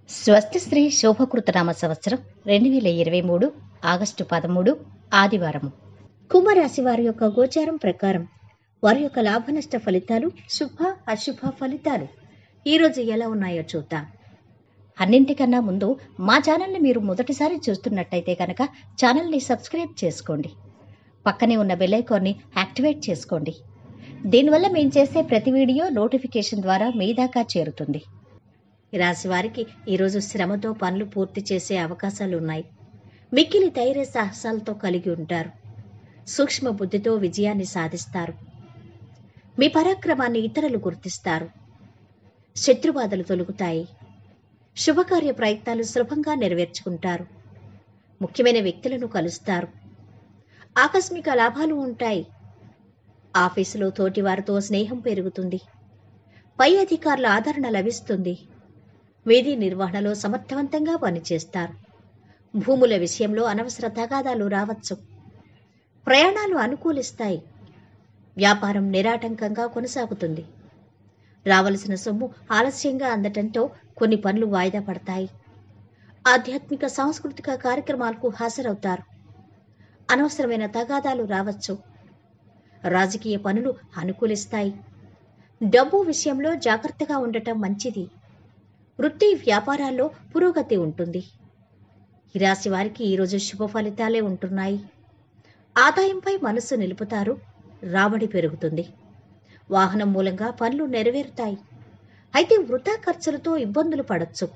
స్వస్తిశ్రీ శోభకృతనామ సంవత్సరం రెండు వేల ఇరవై మూడు ఆగస్టు పదమూడు ఆదివారము కుంభరాశి వారి యొక్క గోచారం ప్రకారం వారి యొక్క లాభనష్ట ఫలితాలు శుభ అశుభ ఫలితాలు ఈరోజు ఎలా ఉన్నాయో చూద్దాం అన్నింటికన్నా ముందు మా ఛానల్ని మీరు మొదటిసారి చూస్తున్నట్టయితే కనుక ఛానల్ని సబ్స్క్రైబ్ చేసుకోండి పక్కనే ఉన్న బెల్ ఐకాన్ని యాక్టివేట్ చేసుకోండి దీనివల్ల మేము చేసే ప్రతి వీడియో నోటిఫికేషన్ ద్వారా మీ దాకా చేరుతుంది ఈ రాశి వారికి ఈరోజు శ్రమతో పనులు పూర్తి చేసే అవకాశాలు ఉన్నాయి మిక్కిలి ధైర్య సాహసాలతో కలిగి ఉంటారు సూక్ష్మ బుద్ధితో విజయాన్ని సాధిస్తారు మీ పరాక్రమాన్ని ఇతరులు గుర్తిస్తారు శత్రుబాధలు తొలుగుతాయి శుభకార్య ప్రయత్నాలు సులభంగా నెరవేర్చుకుంటారు ముఖ్యమైన వ్యక్తులను కలుస్తారు ఆకస్మిక లాభాలు ఉంటాయి ఆఫీసులో తోటివారితో స్నేహం పెరుగుతుంది పై అధికారుల ఆదరణ లభిస్తుంది వీధి నిర్వహణలో సమర్థవంతంగా పనిచేస్తారు భూముల విషయంలో అనవసర తగాదాలు రావచ్చు ప్రయాణాలు అనుకూలిస్తాయి వ్యాపారం నిరాటంకంగా కొనసాగుతుంది రావలసిన సొమ్ము ఆలస్యంగా అందటంతో కొన్ని పనులు వాయిదా పడతాయి ఆధ్యాత్మిక సాంస్కృతిక కార్యక్రమాలకు హాజరవుతారు అనవసరమైన తగాదాలు రావచ్చు రాజకీయ పనులు అనుకూలిస్తాయి డబ్బు విషయంలో జాగ్రత్తగా ఉండటం మంచిది వృత్తి వ్యాపారాల్లో పురోగతి ఉంటుంది ఈ రాశి వారికి ఈరోజు శుభ ఫలితాలే ఉంటున్నాయి ఆదాయంపై మనస్సు నిలుపుతారు రాబడి పెరుగుతుంది వాహనం మూలంగా పనులు నెరవేరుతాయి అయితే వృధా ఖర్చులతో ఇబ్బందులు పడచ్చు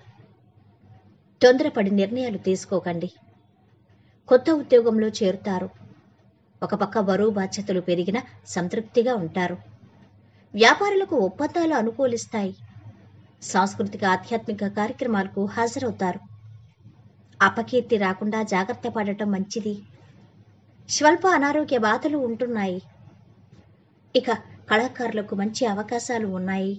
తొందరపడి నిర్ణయాలు తీసుకోకండి కొత్త ఉద్యోగంలో చేరుతారు ఒక పక్క బరువు బాధ్యతలు పెరిగిన సంతృప్తిగా ఉంటారు వ్యాపారులకు ఒప్పందాలు అనుకూలిస్తాయి సాంస్కృతిక ఆధ్యాత్మిక కార్యక్రమాలకు హాజరవుతారు అపకీర్తి రాకుండా జాగ్రత్త పడటం మంచిది స్వల్ప అనారోగ్య బాధలు ఉంటున్నాయి ఇక కళాకారులకు మంచి అవకాశాలు ఉన్నాయి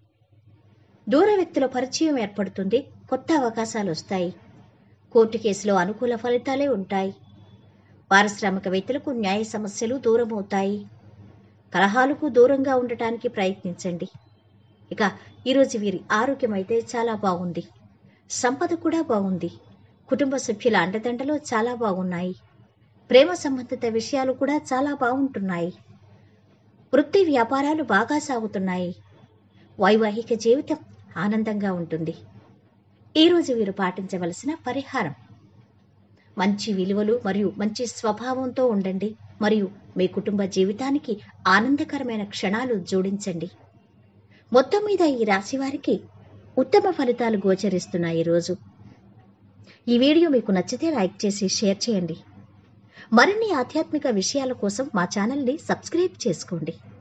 దూర వ్యక్తుల పరిచయం ఏర్పడుతుంది కొత్త అవకాశాలు వస్తాయి కోర్టు కేసులో అనుకూల ఫలితాలే ఉంటాయి పారిశ్రామికవేత్తలకు న్యాయ సమస్యలు దూరమవుతాయి కలహాలకు దూరంగా ఉండటానికి ప్రయత్నించండి ఇక ఈరోజు వీరి ఆరోగ్యం అయితే చాలా బాగుంది సంపద కూడా బాగుంది కుటుంబ సభ్యుల అండదండలు చాలా బాగున్నాయి ప్రేమ సంబంధిత విషయాలు కూడా చాలా బాగుంటున్నాయి వృత్తి వ్యాపారాలు బాగా సాగుతున్నాయి వైవాహిక జీవితం ఆనందంగా ఉంటుంది ఈరోజు వీరు పాటించవలసిన పరిహారం మంచి విలువలు మరియు మంచి స్వభావంతో ఉండండి మరియు మీ కుటుంబ జీవితానికి ఆనందకరమైన క్షణాలు జోడించండి మొత్తం మీద ఈ రాశి వారికి ఉత్తమ ఫలితాలు గోచరిస్తున్నాయి ఈరోజు ఈ వీడియో మీకు నచ్చితే లైక్ చేసి షేర్ చేయండి మరిన్ని ఆధ్యాత్మిక విషయాల కోసం మా ఛానల్ని సబ్స్క్రైబ్ చేసుకోండి